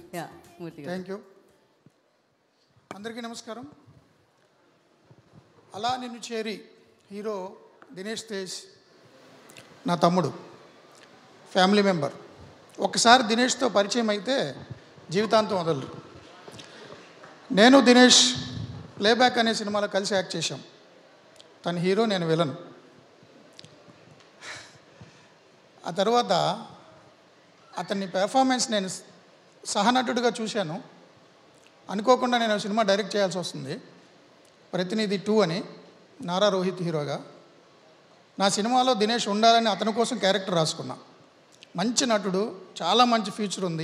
yeah మూర్తి గారు thank you అందరికీ నమస్కారం అలా నిన్ను చేరి హీరో దినేష్ తేజ్ నా తమ్ముడు ఫ్యామిలీ మెంబర్ ఒకసారి దినేష్తో పరిచయం అయితే జీవితాంతం వదలరు నేను దినేష్ ప్లేబ్యాక్ అనే సినిమాలో కలిసి యాక్ట్ చేశాం తన హీరో నేను విలన్ ఆ తర్వాత అతని పెర్ఫార్మెన్స్ నేను సహనటుడిగా చూశాను అనుకోకుండా నేను ఆ సినిమా డైరెక్ట్ చేయాల్సి వస్తుంది ప్రతినిధి టూ అని నారా రోహిత్ హీరోగా నా సినిమాలో దినేష్ ఉండాలని అతని కోసం క్యారెక్టర్ రాసుకున్నా మంచి నటుడు చాలా మంచి ఫ్యూచర్ ఉంది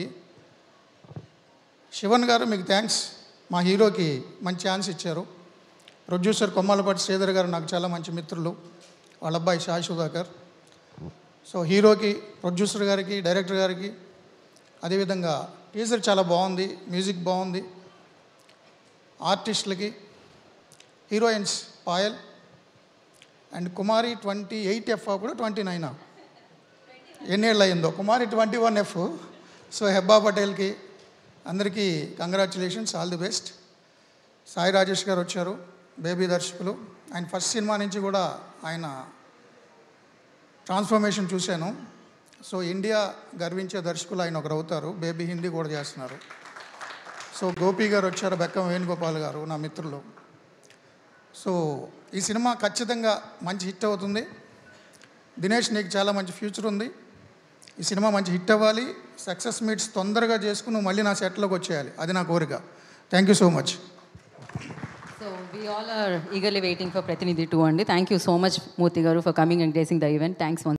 శివన్ గారు మీకు థ్యాంక్స్ మా హీరోకి మంచి ఛాన్స్ ఇచ్చారు ప్రొడ్యూసర్ కొమ్మలపాటి శ్రీధర్ గారు నాకు చాలా మంచి మిత్రులు వాళ్ళ అబ్బాయి షాయ్ సుధాకర్ సో హీరోకి ప్రొడ్యూసర్ గారికి డైరెక్టర్ గారికి అదేవిధంగా టీజర్ చాలా బాగుంది మ్యూజిక్ బాగుంది ఆర్టిస్టులకి heroines Payal and Kumari twenty eight F కూడా ట్వంటీ నైనా ఎన్నేళ్ళు అయిందో Kumari twenty one F so Hebba పటేల్కి అందరికీ congratulations all the best Sai Rajesh గారు వచ్చారు బేబీ దర్శకులు ఆయన ఫస్ట్ సినిమా నుంచి కూడా ఆయన ట్రాన్స్ఫర్మేషన్ చూశాను సో ఇండియా గర్వించే దర్శకులు ఆయన ఒకరు అవుతారు బేబీ హిందీ కూడా చేస్తున్నారు సో గోపి గారు వచ్చారు బెక్కం వేణుగోపాల్ గారు నా మిత్రులు సో ఈ సినిమా ఖచ్చితంగా మంచి హిట్ అవుతుంది దినేష్ నీకు చాలా మంచి ఫ్యూచర్ ఉంది ఈ సినిమా మంచి హిట్ అవ్వాలి సక్సెస్ మీట్స్ తొందరగా చేసుకుని నువ్వు మళ్ళీ నా సెట్లోకి వచ్చేయాలి అది నా కోరిక thank you so much so we all are eagerly waiting for Prathinidhi two అండి thank you so much Murthy గారు for coming and gracing the event thanks one